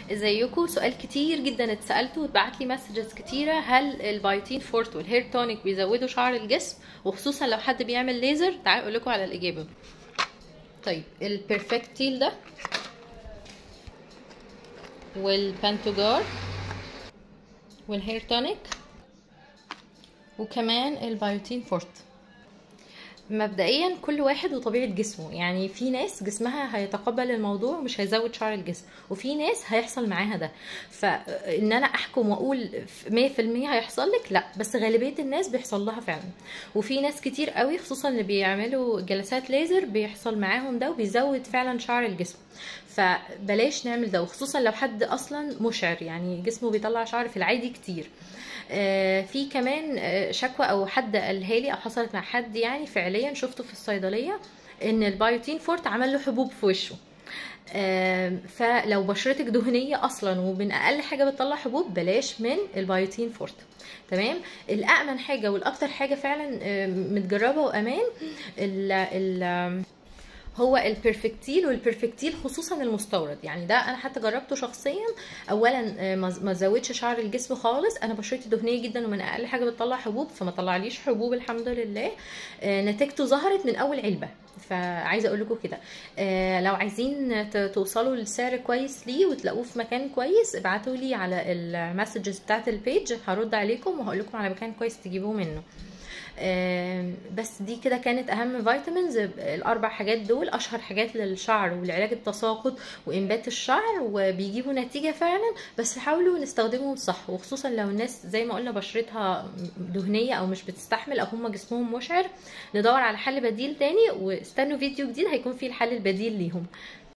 ازيكم سؤال كتير جدا اتسالته واتبعت لي مسجز كتيره هل البايوتين فورت والهير تونيك بيزودوا شعر الجسم وخصوصا لو حد بيعمل ليزر تعالوا اقول لكم على الاجابه طيب البرفكتيل ده والبانتوجار والهير تونيك وكمان البايوتين فورت مبدئيا كل واحد وطبيعه جسمه يعني في ناس جسمها هيتقبل الموضوع ومش هيزود شعر الجسم وفي ناس هيحصل معاها ده فان انا احكم واقول 100% هيحصل لك لا بس غالبيه الناس بيحصل لها فعلا وفي ناس كتير قوي خصوصا اللي بيعملوا جلسات ليزر بيحصل معاهم ده وبيزود فعلا شعر الجسم فبلاش نعمل ده وخصوصا لو حد اصلا مشعر يعني جسمه بيطلع شعر في العادي كتير آه في كمان آه شكوى او حد قالها لي او حصلت مع حد يعني فعليا شفته في الصيدليه ان البايوتين فورت عمل له حبوب في وشه آه فلو بشرتك دهنيه اصلا ومن اقل حاجه بتطلع حبوب بلاش من البايوتين فورت تمام الامن حاجه والاكتر حاجه فعلا متجربه وامان ال ال هو البرفكتيل والبرفكتيل خصوصا المستورد يعني ده انا حتى جربته شخصيا اولا ما زودش شعر الجسم خالص انا بشرتي دهنيه جدا ومن اقل حاجه بتطلع حبوب فما طلعليش حبوب الحمد لله نتيجته ظهرت من اول علبه فعايزه اقول لكم كده لو عايزين توصلوا لسعر كويس ليه وتلاقوه في مكان كويس ابعتوا لي على المسجز بتاعت البيج هرد عليكم وهقول لكم على مكان كويس تجيبوه منه بس دي كده كانت اهم فيتامينز الاربع حاجات دول اشهر حاجات للشعر ولعلاج التساقط وانبات الشعر وبيجيبوا نتيجه فعلا بس حاولوا نستخدمهم صح وخصوصا لو الناس زي ما قلنا بشرتها دهنيه او مش بتستحمل او هم جسمهم مشعر ندور على حل بديل تاني واستنوا فيديو جديد هيكون فيه الحل البديل ليهم